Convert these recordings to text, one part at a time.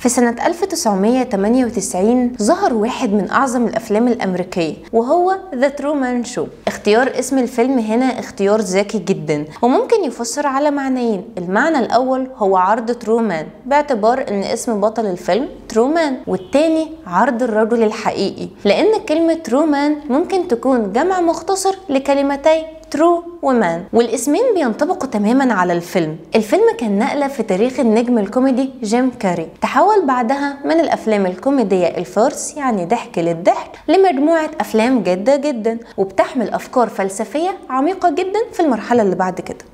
في سنة 1998 ظهر واحد من أعظم الأفلام الأمريكية وهو ذا ترومان شو اختيار اسم الفيلم هنا اختيار ذكي جدا وممكن يفسر على معنيين المعنى الأول هو عرض ترومان باعتبار أن اسم بطل الفيلم ترومان والتاني عرض الرجل الحقيقي لأن كلمة ترومان ممكن تكون جمع مختصر لكلمتي ترو ومان والاسمين بينطبقوا تماما على الفيلم الفيلم كان نقلة في تاريخ النجم الكوميدي جيم كاري تحول بعدها من الأفلام الكوميدية الفرس يعني ضحك للضحك لمجموعة أفلام جادة جدا وبتحمل أفكار فلسفية عميقة جدا في المرحلة اللي بعد كده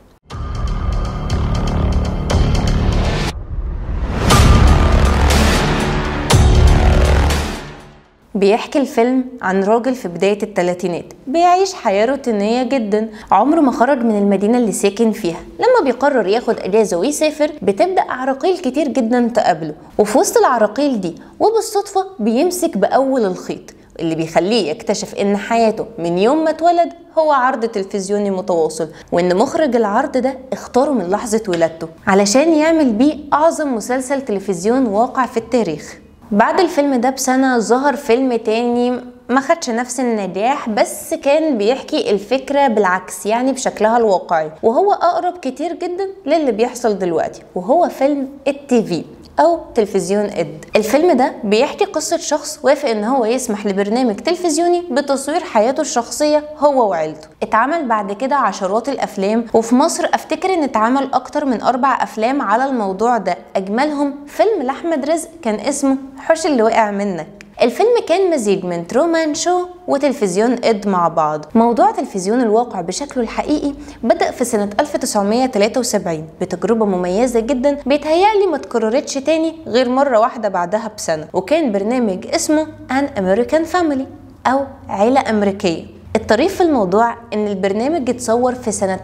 بيحكي الفيلم عن راجل في بداية الثلاثينات بيعيش حياة روتينية جدا عمره ما خرج من المدينة اللي ساكن فيها لما بيقرر ياخد اجازة ويسافر بتبدأ عراقيل كتير جدا تقابله وفي وسط العراقيل دي وبالصدفة بيمسك بأول الخيط اللي بيخليه يكتشف ان حياته من يوم ما اتولد هو عرض تلفزيوني متواصل وان مخرج العرض ده اختاره من لحظة ولادته علشان يعمل بيه اعظم مسلسل تلفزيون واقع في التاريخ بعد الفيلم ده بسنة ظهر فيلم تاني ما خدش نفس النجاح بس كان بيحكي الفكرة بالعكس يعني بشكلها الواقعي وهو أقرب كتير جدا للي بيحصل دلوقتي وهو فيلم التي في او تلفزيون اد الفيلم ده بيحكي قصة شخص وافق ان هو يسمح لبرنامج تلفزيوني بتصوير حياته الشخصية هو وعيلته اتعمل بعد كده عشرات الافلام وفي مصر افتكر ان اتعمل اكتر من اربع افلام على الموضوع ده اجملهم فيلم لاحمد رزق كان اسمه حوش اللي وقع منك الفيلم كان مزيج من ترومان شو وتلفزيون إد مع بعض موضوع تلفزيون الواقع بشكله الحقيقي بدأ في سنة 1973 بتجربة مميزة جدا بيتهيألي ما تكررتش تاني غير مرة واحدة بعدها بسنة وكان برنامج اسمه An American Family أو عيلة أمريكية الطريف في الموضوع ان البرنامج اتصور في سنة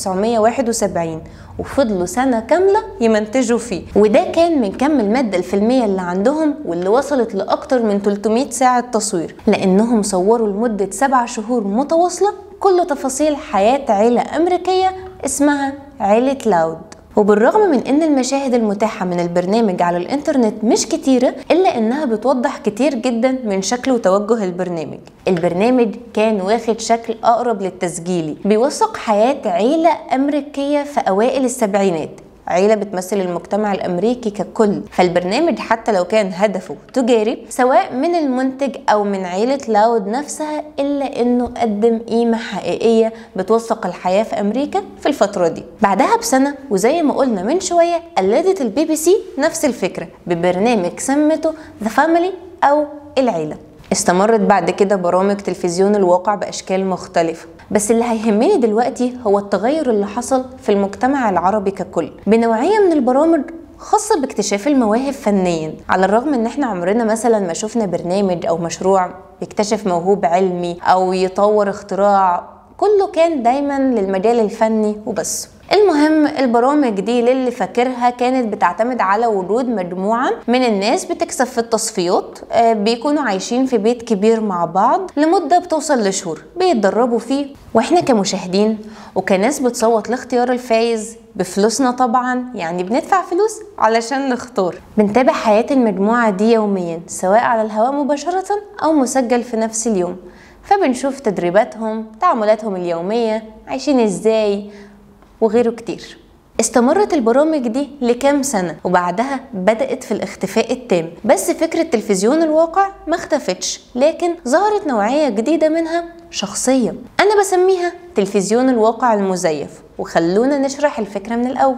1971 وفضلوا سنة كاملة يمنتجوا فيه وده كان من كم المادة الفيلمية اللي عندهم واللي وصلت لأكتر من 300 ساعة تصوير لأنهم صوروا لمدة سبع شهور متواصلة كل تفاصيل حياة عيلة أمريكية اسمها عيلة لاود وبالرغم من ان المشاهد المتاحة من البرنامج على الانترنت مش كتيرة الا انها بتوضح كتير جدا من شكل وتوجه البرنامج البرنامج كان واخد شكل اقرب للتسجيلي بيوثق حياة عيلة امريكية في اوائل السبعينات عيلة بتمثل المجتمع الأمريكي ككل فالبرنامج حتى لو كان هدفه تجاري سواء من المنتج أو من عيلة لاود نفسها إلا إنه قدم قيمة حقيقية بتوثق الحياة في أمريكا في الفترة دي بعدها بسنة وزي ما قلنا من شوية قلدت البي بي سي نفس الفكرة ببرنامج سمته ذا فاميلي أو العيلة استمرت بعد كده برامج تلفزيون الواقع بأشكال مختلفة بس اللي هيهمني دلوقتي هو التغير اللي حصل في المجتمع العربي ككل بنوعية من البرامج خاصة باكتشاف المواهب فنيا على الرغم ان احنا عمرنا مثلا ما شفنا برنامج او مشروع بيكتشف موهوب علمي او يطور اختراع كله كان دايما للمجال الفني وبس المهم البرامج دي للي فاكرها كانت بتعتمد على وجود مجموعة من الناس بتكسب في التصفيات آه، بيكونوا عايشين في بيت كبير مع بعض لمدة بتوصل لشهور بيتدربوا فيه واحنا كمشاهدين وكناس بتصوت لاختيار الفايز بفلوسنا طبعا يعني بندفع فلوس علشان نختار بنتابع حياة المجموعة دي يوميا سواء على الهواء مباشرة أو مسجل في نفس اليوم فبنشوف تدريباتهم تعاملاتهم اليومية عايشين ازاي وغيره كتير استمرت البرامج دي لكام سنة وبعدها بدأت في الاختفاء التام بس فكرة تلفزيون الواقع ما اختفتش لكن ظهرت نوعية جديدة منها شخصية أنا بسميها تلفزيون الواقع المزيف وخلونا نشرح الفكرة من الأول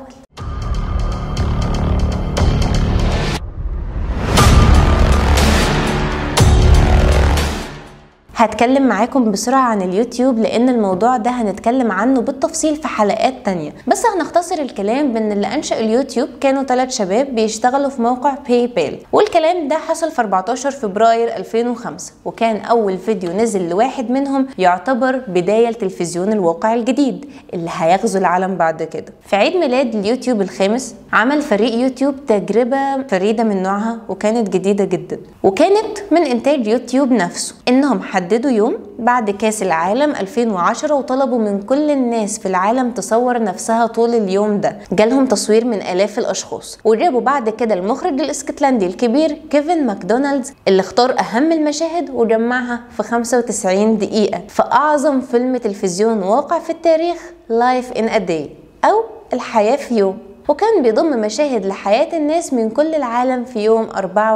هتكلم معاكم بسرعة عن اليوتيوب لأن الموضوع ده هنتكلم عنه بالتفصيل في حلقات تانية بس هنختصر الكلام بأن اللي أنشأ اليوتيوب كانوا ثلاث شباب بيشتغلوا في موقع باي بال والكلام ده حصل في 14 فبراير 2005 وكان أول فيديو نزل لواحد منهم يعتبر بداية لتلفزيون الواقع الجديد اللي هيغزو العالم بعد كده في عيد ميلاد اليوتيوب الخامس عمل فريق يوتيوب تجربة فريدة من نوعها وكانت جديدة جدا وكانت من إنتاج يوتيوب نفسه إنهم حد حددوا يوم بعد كاس العالم 2010 وطلبوا من كل الناس في العالم تصور نفسها طول اليوم ده جالهم تصوير من آلاف الأشخاص وجابوا بعد كده المخرج الاسكتلندي الكبير كيفن ماكدونالدز اللي اختار أهم المشاهد وجمعها في 95 دقيقة في أعظم فيلم تلفزيون واقع في التاريخ Life in a Day أو الحياة في يوم وكان بيضم مشاهد لحياة الناس من كل العالم في يوم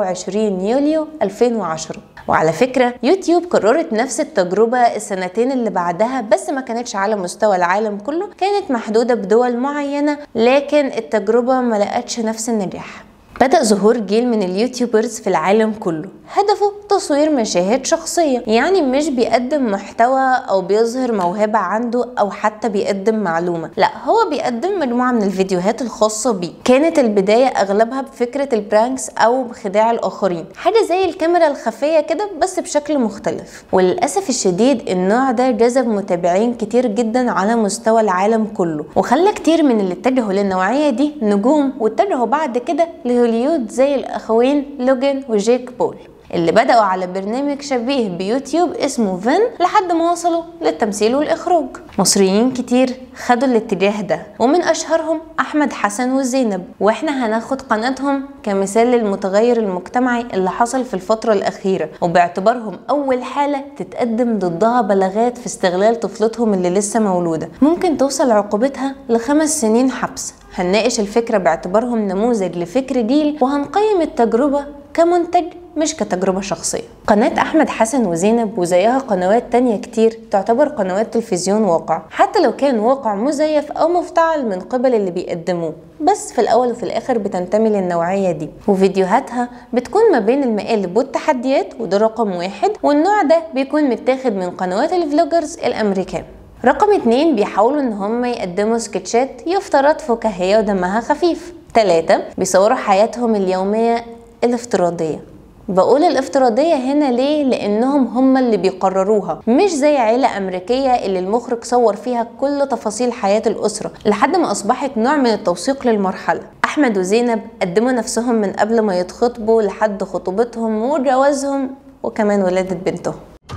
24 يوليو 2010 وعلى فكرة يوتيوب قررت نفس التجربة السنتين اللي بعدها بس ما كانتش على مستوى العالم كله كانت محدودة بدول معينة لكن التجربة ما لقتش نفس النجاح بدأ ظهور جيل من اليوتيوبرز في العالم كله هدفه تصوير مشاهد شخصية يعني مش بيقدم محتوى أو بيظهر موهبة عنده أو حتى بيقدم معلومة لا هو بيقدم مجموعة من الفيديوهات الخاصة بيه كانت البداية أغلبها بفكرة البرانكس أو بخداع الآخرين حاجة زي الكاميرا الخفية كده بس بشكل مختلف وللأسف الشديد النوع ده جذب متابعين كتير جدا على مستوى العالم كله وخلى كتير من اللي اتجهوا للنوعية دي نجوم واتجهوا بعد كده لهوليود زي الأخوين لوجن وجيك بول اللي بدأوا على برنامج شبيه بيوتيوب اسمه فين لحد ما وصلوا للتمثيل والإخراج مصريين كتير خدوا الاتجاه ده ومن أشهرهم أحمد حسن وزينب وإحنا هناخد قناتهم كمثال للمتغير المجتمعي اللي حصل في الفترة الأخيرة وباعتبارهم أول حالة تتقدم ضدها بلاغات في استغلال طفلتهم اللي لسه مولودة ممكن توصل عقوبتها لخمس سنين حبس هنناقش الفكرة باعتبارهم نموذج لفكر جيل وهنقيم التجربة كمنتج مش كتجربة شخصية قناة أحمد حسن وزينب وزيها قنوات تانية كتير تعتبر قنوات تلفزيون واقع حتى لو كان واقع مزيف أو مفتعل من قبل اللي بيقدموه بس في الأول وفي الآخر بتنتمي للنوعية دي وفيديوهاتها بتكون ما بين المقالب والتحديات وده رقم واحد والنوع ده بيكون متاخد من قنوات الفلوجرز الأمريكان رقم اتنين بيحاولوا ان هم يقدموا سكتشات يفترض فكاهية ودمها خفيف تلاتة بيصوروا حياتهم اليومية الافتراضية بقول الافتراضية هنا ليه؟ لأنهم هم اللي بيقرروها مش زي عيلة أمريكية اللي المخرج صور فيها كل تفاصيل حياة الأسرة لحد ما أصبحت نوع من التوثيق للمرحلة أحمد وزينب قدموا نفسهم من قبل ما يتخطبوا لحد خطوبتهم وجوازهم وكمان ولادة بنتهم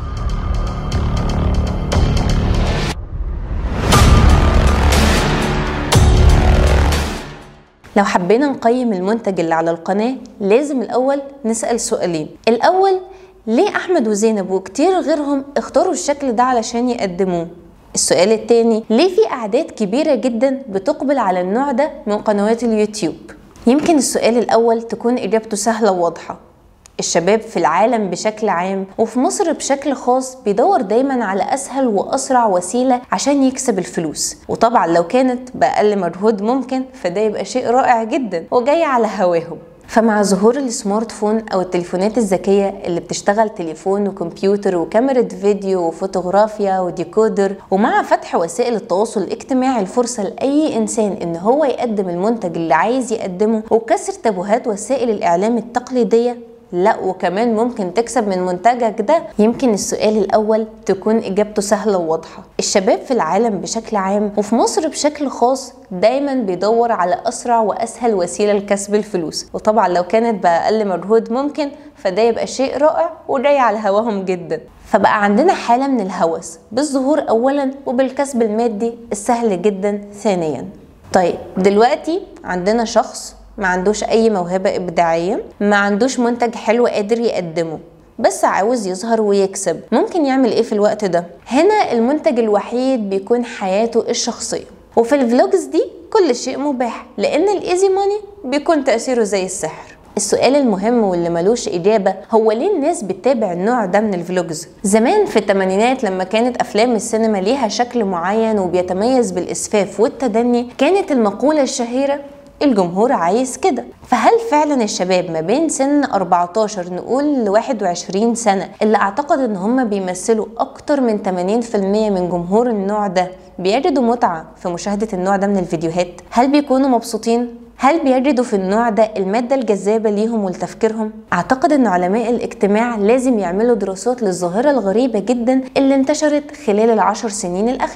لو حبينا نقيم المنتج اللي على القناة لازم الأول نسأل سؤالين الأول ليه أحمد وزينب وكتير غيرهم اختاروا الشكل ده علشان يقدموه السؤال التاني ليه في أعداد كبيرة جدا بتقبل على النوع ده من قنوات اليوتيوب يمكن السؤال الأول تكون إجابته سهلة وواضحة الشباب في العالم بشكل عام وفي مصر بشكل خاص بيدور دايما على اسهل واسرع وسيله عشان يكسب الفلوس وطبعا لو كانت باقل مجهود ممكن فده يبقى شيء رائع جدا وجاي على هواهم فمع ظهور السمارت فون او التليفونات الذكيه اللي بتشتغل تليفون وكمبيوتر وكاميرا فيديو وفوتوغرافيا وديكودر ومع فتح وسائل التواصل الاجتماعي الفرصه لاي انسان ان هو يقدم المنتج اللي عايز يقدمه وكسر تابوهات وسائل الاعلام التقليديه لا وكمان ممكن تكسب من منتجك ده يمكن السؤال الاول تكون اجابته سهله وواضحه الشباب في العالم بشكل عام وفي مصر بشكل خاص دايما بيدور على اسرع واسهل وسيله لكسب الفلوس وطبعا لو كانت باقل مجهود ممكن فده يبقى شيء رائع وجاي على هواهم جدا فبقى عندنا حالة من الهوس بالظهور أولا وبالكسب المادي السهل جدا ثانيا طيب دلوقتي عندنا شخص ما عندوش اي موهبه ابداعيه ما عندوش منتج حلو قادر يقدمه بس عاوز يظهر ويكسب ممكن يعمل ايه في الوقت ده هنا المنتج الوحيد بيكون حياته الشخصيه وفي الفلوجز دي كل شيء مباح لان الايزي ماني بيكون تاثيره زي السحر السؤال المهم واللي ملوش إجابة هو ليه الناس بتتابع النوع ده من الفلوجز؟ زمان في الثمانينات لما كانت أفلام السينما ليها شكل معين وبيتميز بالإسفاف والتدني كانت المقولة الشهيرة الجمهور عايز كده فهل فعلا الشباب ما بين سن 14 نقول ل 21 سنة اللي اعتقد ان هم بيمثلوا اكتر من 80% من جمهور النوع ده بيجدوا متعة في مشاهدة النوع ده من الفيديوهات هل بيكونوا مبسوطين هل بيجدوا في النوع ده المادة الجذابة ليهم ولتفكيرهم؟ أعتقد أن علماء الاجتماع لازم يعملوا دراسات للظاهرة الغريبة جدا اللي انتشرت خلال العشر سنين الأخيرة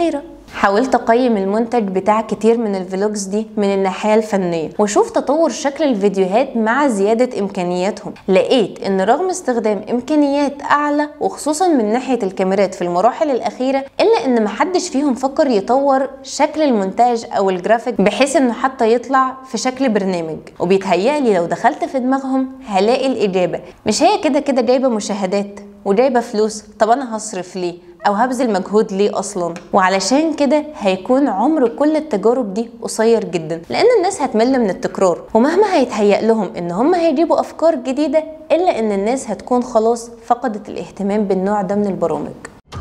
حاولت اقيم المنتج بتاع كتير من الفلوجز دي من الناحيه الفنيه واشوف تطور شكل الفيديوهات مع زياده امكانياتهم لقيت ان رغم استخدام امكانيات اعلى وخصوصا من ناحيه الكاميرات في المراحل الاخيره الا ان محدش فيهم فكر يطور شكل المونتاج او الجرافيك بحيث انه حتى يطلع في شكل برنامج وبيتهيألي لو دخلت في دماغهم هلاقي الاجابه مش هي كده كده جايبه مشاهدات وجايبه فلوس طب انا هصرف ليه او هبذل مجهود ليه اصلا وعلشان كده هيكون عمر كل التجارب دي قصير جدا لان الناس هتمل من التكرار ومهما هيتهيأ لهم ان هم هيجيبوا افكار جديده الا ان الناس هتكون خلاص فقدت الاهتمام بالنوع ده من البرامج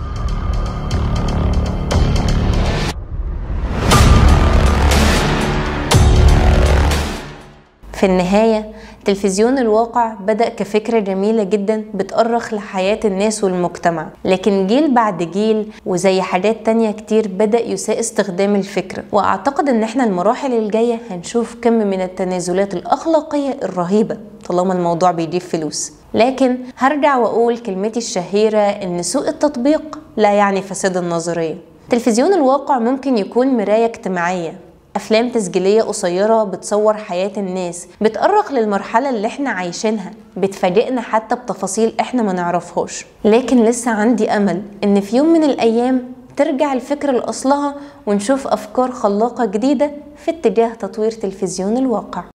في النهاية تلفزيون الواقع بدأ كفكرة جميلة جدا بتأرخ لحياة الناس والمجتمع لكن جيل بعد جيل وزي حاجات تانية كتير بدأ يساء استخدام الفكرة وأعتقد إن إحنا المراحل الجاية هنشوف كم من التنازلات الأخلاقية الرهيبة طالما الموضوع بيجيب فلوس لكن هرجع وأقول كلمتي الشهيرة إن سوء التطبيق لا يعني فساد النظرية تلفزيون الواقع ممكن يكون مراية اجتماعية أفلام تسجيلية قصيرة بتصور حياة الناس بتأرق للمرحلة اللي احنا عايشينها بتفاجئنا حتى بتفاصيل احنا ما نعرفهاش لكن لسه عندي أمل إن في يوم من الأيام ترجع الفكرة لأصلها ونشوف أفكار خلاقة جديدة في اتجاه تطوير تلفزيون الواقع